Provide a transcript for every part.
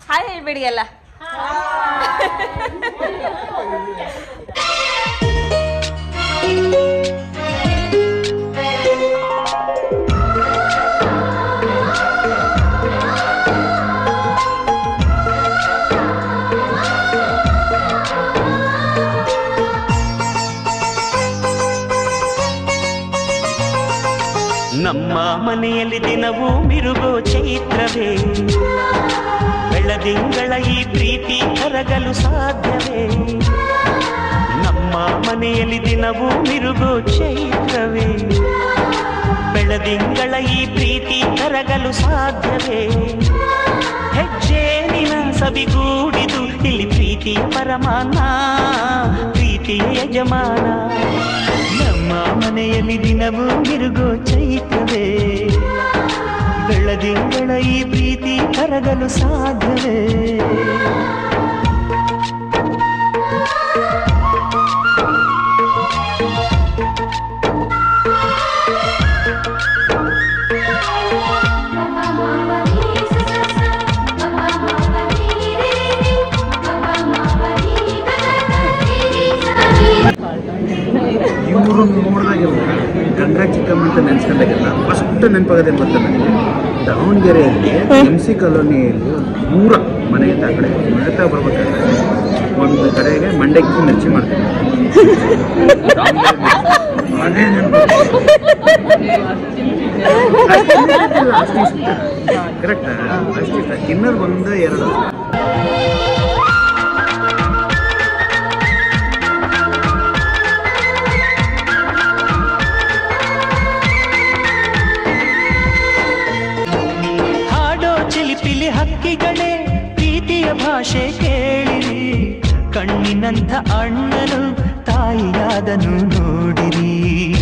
hi ಹೇಳ್ಬೇಡಿ ಅಲ್ಲ ನಮ್ಮ ಮನೆಯಲ್ಲಿ ದಿನವೂ ಮಿರುಗೋ ಚೈತ್ರವೇ ಬೆಳದಿಂಗಳ ಈ ಪ್ರೀತಿ ಕರಗಲು ಸಾಧ್ಯವೇ ನಮ್ಮ ಮನೆಯಲ್ಲಿ ದಿನವೂ ಮಿರುಗೋ ಚೈತ್ರವೇ ಬೆಳದಿಂಗಳ ಈ ಪ್ರೀತಿ ಕರಗಲು ಸಾಧ್ಯವೇ ಹೆಜ್ಜೇನಿನ ಸವಿಗೂಡಿದು ಇಲ್ಲಿ ಪ್ರೀತಿಯ ಪರಮಾನ ಪ್ರೀತಿಯ ಯಜಮಾನ ನಮ್ಮ ಮನೆಯಲ್ಲಿ ದಿನವೂ ಮಿರುಗೋ ಚೈತ್ರವೇ ಬೆಳದಿಂಗಳ ಈ ಪ್ರೀತಿ ಕರಗಲು ಸಾಧ್ಯವೇ ಇವರು ನೋಡಿದಾಗೆಲ್ಲ ಗಂಗಾ ಚಿಕ್ಕಮ್ಮ ಅಂತ ನೆನೆಸ್ಕೊಂಡಾಗೆಲ್ಲ ಫಸ್ಟ್ ನೆನಪಾಗೋದೇನು ಗೊತ್ತಾ ನನಗೆ ದಾವಣಗೆರೆಯಲ್ಲಿ ಎಮ್ ಸಿ ಕಾಲೋನಿಯಲ್ಲಿ ದೂರ ಮನೆಯಿಂದ ಆ ಕಡೆ ನಡೀತಾ ಬರ್ಬೇಕಾದ್ರೆ ಒಂದು ಕಡೆಗೆ ಮಂಡಕ್ಕಿ ಮಿರ್ಚಿ ಮಾಡ್ತಾರೆ ಅದೇ ಕರೆಕ್ಟಾ ಅಷ್ಟಿಷ್ಟ ಇನ್ನೊಂದು ಒಂದು ಎರಡು ಹಾಡೋ ಚಿಲಿಪಿಲಿ ಹಕ್ಕಿಗಳೇ ಪ್ರೀತಿಯ ಭಾಷೆ ಕೇಳಿರಿ ಕಣ್ಣಿನಂಥ ಅಣ್ಣನು ತಾಯಿಯಾದನು ನೋಡಿರಿ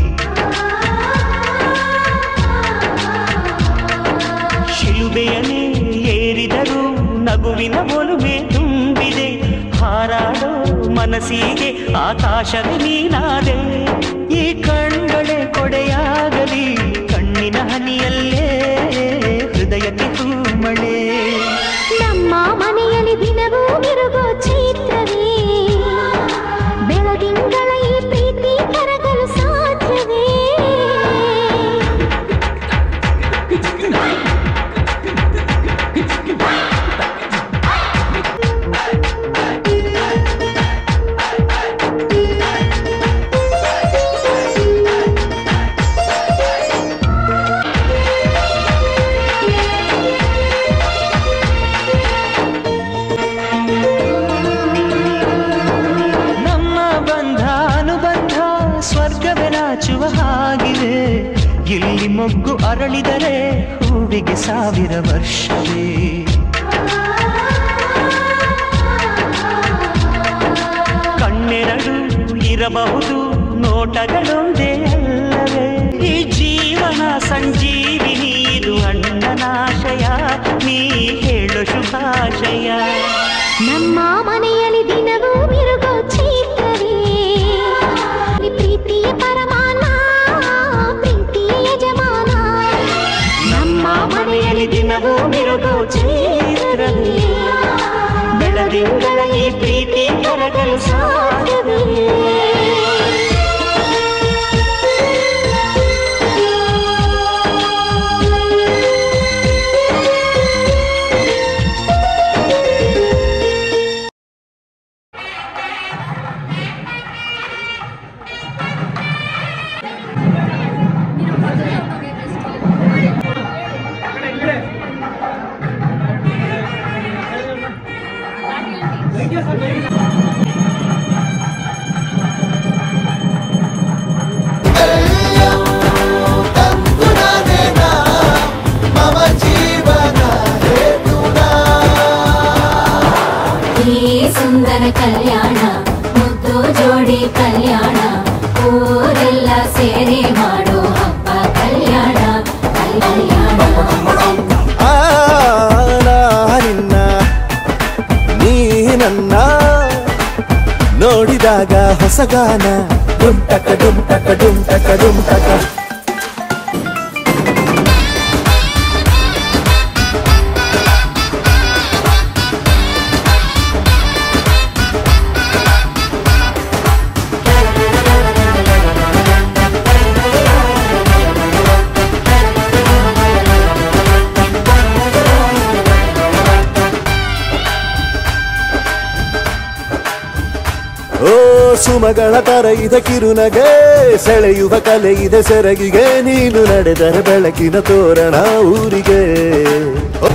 ಶಿಲುಬೆಯನೇ ಏರಿದರೂ ನಗುವಿನ ಒಲುಮೆ ತುಂಬಿದೆ ಹಾರಾಡೋ ಮನಸ್ಸಿಗೆ ಆಕಾಶವೇ ನೀನಾದೆ ಈ ಕಣ್ಗಳೇ ಕೊಡೆಯಾಗಲಿ ಕಣ್ಣಿನ ಹನಿಯಲ್ಲೇ ಹೃದಯಕ್ಕೆ ಹೂಮಳೆ ನಮ್ಮ ಮನೆಯಲ್ಲಿ ದಿನವೂ ಮಿರುಗೋ ಚೈತ್ರವೇ ಬೆಳದಿಂಗಳ ಈ ಪ್ರೀತಿ ಕರಗಲು ಸಾಧ್ಯವೇ ನಮ್ಮ ಬಂಧ ಅನುಬಂಧ ಸ್ವರ್ಗವೇ ನಾಚುವ ಹಾಗಿವೆ ಇಲ್ಲಿ ಮೊಗ್ಗು ಅರಳಿದರೆ ಹೂವಿಗೆ ಸಾವಿರ ವರ್ಷವೇ ಕಣ್ಣೆರಡು ಇರಬಹುದು ನೋಟಗಳೊಂದೇ ಅಲ್ಲವೇ ಈ ಜೀವನ ಸಂಜೀವಿನಿ ಇದು ಅಣ್ಣನಾಶಯ ನೀ ಹೇಳು ಶುಭಾಶಯ ನಮ್ಮ ಮನೆಯಲ್ಲಿ ದಿನವೂ ಮಿರುಗೋ ಚೈತ್ರವೇ ಈ ಪ್ರೀತಿಯ ಪರಮಾನ ಪ್ರೀತಿಯ ಯಜಮಾನ ನಮ್ಮ ಮನೆಯಲ್ಲಿ ದಿನವೂ ಮಿರುಗೋ ಚೈತ್ರವೇ ಬೆಳದಿಂಗಳ ಈ ಪ್ರೀತಿ ಕರಗಲು ಸಾಧ್ಯವೇ ಈ ಸುಂದರ ಕಲ್ಯಾಣ ಮುದ್ದು ಜೋಡಿ ಕಲ್ಯಾಣ ಊರೆಲ್ಲ ಸೇರಿ ಮಾಡೋ ಹಬ್ಬ ಕಲ್ಯಾಣ ಕಲ್ಯಾಣ ಆ ನಿನ್ನ ನೀ ನನ್ನ ನೋಡಿದಾಗ ಹೊಸಗಾನ ಡುಂಟಕ ಡುಂಟಕ ಡುಂಟಕ ಡುಂಟಕ ಸುಮಗಳ ತರ ಇದೆ ಕಿರುನಗೆ ಸೆಳೆಯುವ ಕಲೆ ಇದೆ ಸೆರಗಿಗೆ ನೀನು ನಡೆದರೆ ಬೆಳಕಿನ ತೋರಣ ಊರಿಗೆ